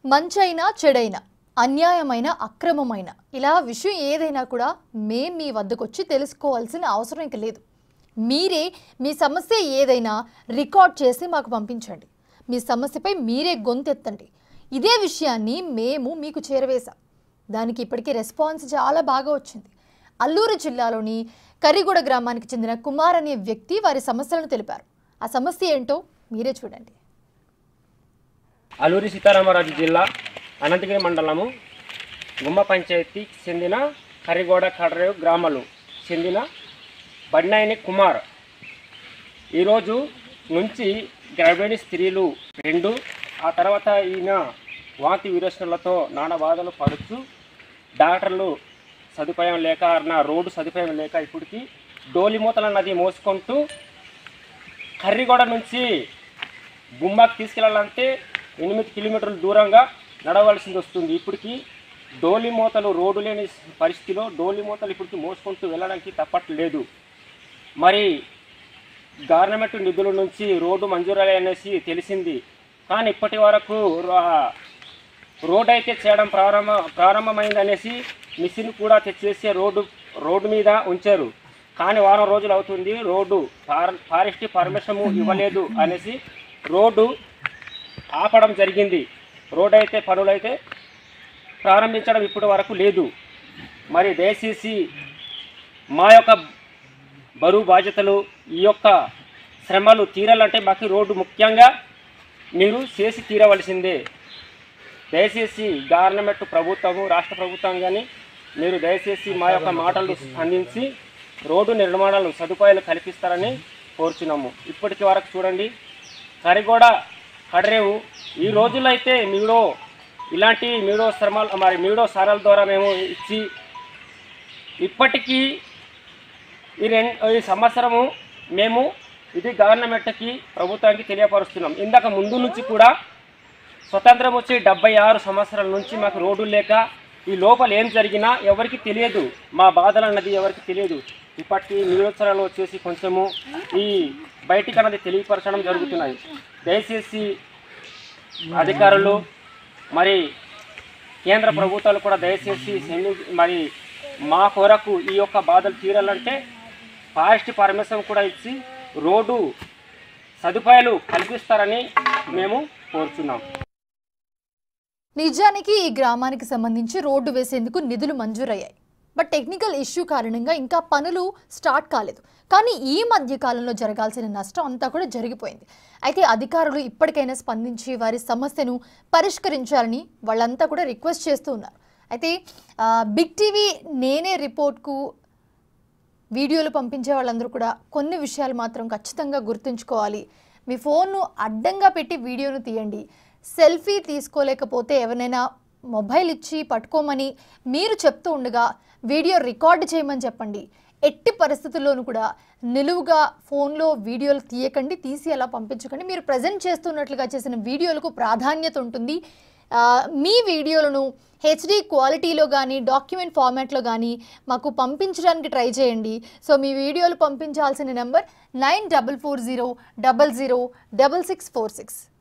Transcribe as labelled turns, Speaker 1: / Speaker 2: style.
Speaker 1: మంచైనా చెడైనా అన్యాయమైన అక్రమమైన ఇలా విషయం ఏదైనా కూడా మేం మీ వద్దకొచ్చి తెలుసుకోవాల్సిన అవసరం ఇంక లేదు మీరే మీ సమస్య ఏదైనా రికార్డ్ చేసి మాకు పంపించండి మీ సమస్యపై మీరే గొంతెత్తండి ఇదే విషయాన్ని మేము మీకు చేరవేశాం దానికి ఇప్పటికీ రెస్పాన్స్ చాలా బాగా వచ్చింది అల్లూరు జిల్లాలోని కరిగూడ గ్రామానికి చెందిన కుమార్ అనే వ్యక్తి వారి సమస్యలను తెలిపారు ఆ సమస్య ఏంటో మీరే చూడండి
Speaker 2: అల్లూరి సీతారామరాజు జిల్లా అనంతగిరి మండలము గుమ్మ పంచాయతీకి చెందిన కరిగోడ కడరేవు గ్రామాలు చెందిన బండాయిని కుమార్ ఈరోజు నుంచి గర్భిణీ స్త్రీలు రెండు ఆ తర్వాత ఈయన వాంతి విరోచనలతో నానా బాధలు పడుతూ డాక్టర్లు సదుపాయం లేక నా రోడ్డు సదుపాయం లేక ఇప్పటికి డోలిమూతల నది మోసుకుంటూ కర్రిగొడ నుంచి గుమ్మాకి తీసుకెళ్ళాలంటే ఎనిమిది కిలోమీటర్ల దూరంగా నడవలసింది వస్తుంది ఇప్పటికి డోలి మూతలు రోడ్డు లేని పరిస్థితిలో డోలి మూతలు ఇప్పటికి మోసుకుంటూ వెళ్ళడానికి తప్పట్లేదు మరి గవర్నమెంట్ నిధుల నుంచి రోడ్డు మంజూరలే అనేసి తెలిసింది కానీ ఇప్పటి వరకు రా- రోడ్ అయితే చేయడం ప్రారంభ ప్రారంభమైంది అనేసి మిషన్ కూడా తెచ్చేసి రోడ్డు రోడ్డు మీద ఉంచారు కానీ వారం రోజులు అవుతుంది రోడ్డు ఫార్ ఫారెస్ట్ పర్మిషన్ ఇవ్వలేదు అనేసి రోడ్డు ఆపడం జరిగింది రోడ్ అయితే పనులైతే ప్రారంభించడం ఇప్పటి వరకు లేదు మరి దయచేసి మా యొక్క బరువు బాధ్యతలు ఈ యొక్క శ్రమలు తీరాలంటే మాకు రోడ్డు ముఖ్యంగా మీరు చేసి తీరవలసిందే దయచేసి గవర్నమెంట్ ప్రభుత్వము రాష్ట్ర ప్రభుత్వం కానీ మీరు దయచేసి మా యొక్క మాటలు స్పందించి రోడ్డు నిర్మాణాలు సదుపాయాలు కల్పిస్తారని కోరుచున్నాము ఇప్పటికి వరకు చూడండి కరిగోడ కడరేవు ఈ రోజుల్లో అయితే మీడో ఇలాంటి మీడో శ్రమలు మరి మీడో సారాల ద్వారా మేము ఇచ్చి ఇప్పటికీ ఈ రెండు ఈ సంవత్సరము మేము ఇది గవర్నమెంట్కి ప్రభుత్వానికి తెలియపరుస్తున్నాం ఇందాక ముందు నుంచి కూడా స్వతంత్రం వచ్చి డెబ్బై ఆరు సంవత్సరాల నుంచి మాకు రోడ్డు లేక ఈ లోపల ఏం జరిగినా ఎవరికి తెలియదు మా బాధలు అన్నది ఎవరికి తెలియదు ఇప్పటికీ నియోజకవర్గాలు వచ్చేసి కొంచెము ఈ బయటికి అన్నది తెలియపరచడం జరుగుతున్నాయి దయచేసి అధికారులు మరి కేంద్ర ప్రభుత్వాలు కూడా దయచేసి క్షమి- మరి మా కొరకు ఈ యొక్క బాధలు తీరాలంటే ఫారెస్ట్ పర్మిషన్ కూడా ఇచ్చి రోడ్డు సదుపాయాలు కల్పిస్తారని మేము కోరుచున్నాం
Speaker 1: నిజానికి ఈ గ్రామానికి సంబంధించి రోడ్డు వేసేందుకు నిధులు మంజూరయ్యాయి బట్ టెక్నికల్ ఇష్యూ కారణంగా ఇంకా పనులు స్టార్ట్ కాలేదు కానీ ఈ మధ్య కాలంలో జరగాల్సిన నష్టం అంతా కూడా జరిగిపోయింది అయితే అధికారులు ఇప్పటికైనా స్పందించి వారి సమస్యను పరిష్కరించాలని వాళ్ళంతా కూడా రిక్వెస్ట్ చేస్తూ ఉన్నారు అయితే ఆ, బిగ్ టీవీ నేనే రిపోర్ట్కు వీడియోలు పంపించే వాళ్ళందరూ కూడా కొన్ని విషయాలు మాత్రం ఖచ్చితంగా గుర్తుంచుకోవాలి మీ ఫోన్ను అడ్డంగా పెట్టి వీడియోను తీయండి సెల్ఫీ తీసుకోలేకపోతే ఎవరైనా మొబైల్ ఇచ్చి పట్టుకోమని మీరు చెప్తూ ఉండగా వీడియో రికార్డ్ చేయమని చెప్పండి ఎట్టి పరిస్థితుల్లోనూ కూడా నిలువుగా ఫోన్లో వీడియోలు తీయకండి తీసి అలా పంపించకండి మీరు ప్రజెంట్ చేస్తున్నట్లుగా చేసిన వీడియోలకు ప్రాధాన్యత ఉంటుంది ఆ, మీ వీడియోలను హెచ్డి క్వాలిటీలో కానీ డాక్యుమెంట్ ఫార్మాట్లో కానీ మాకు పంపించడానికి ట్రై చేయండి సో మీ వీడియోలు పంపించాల్సిన number nine double four zero double zero double six four six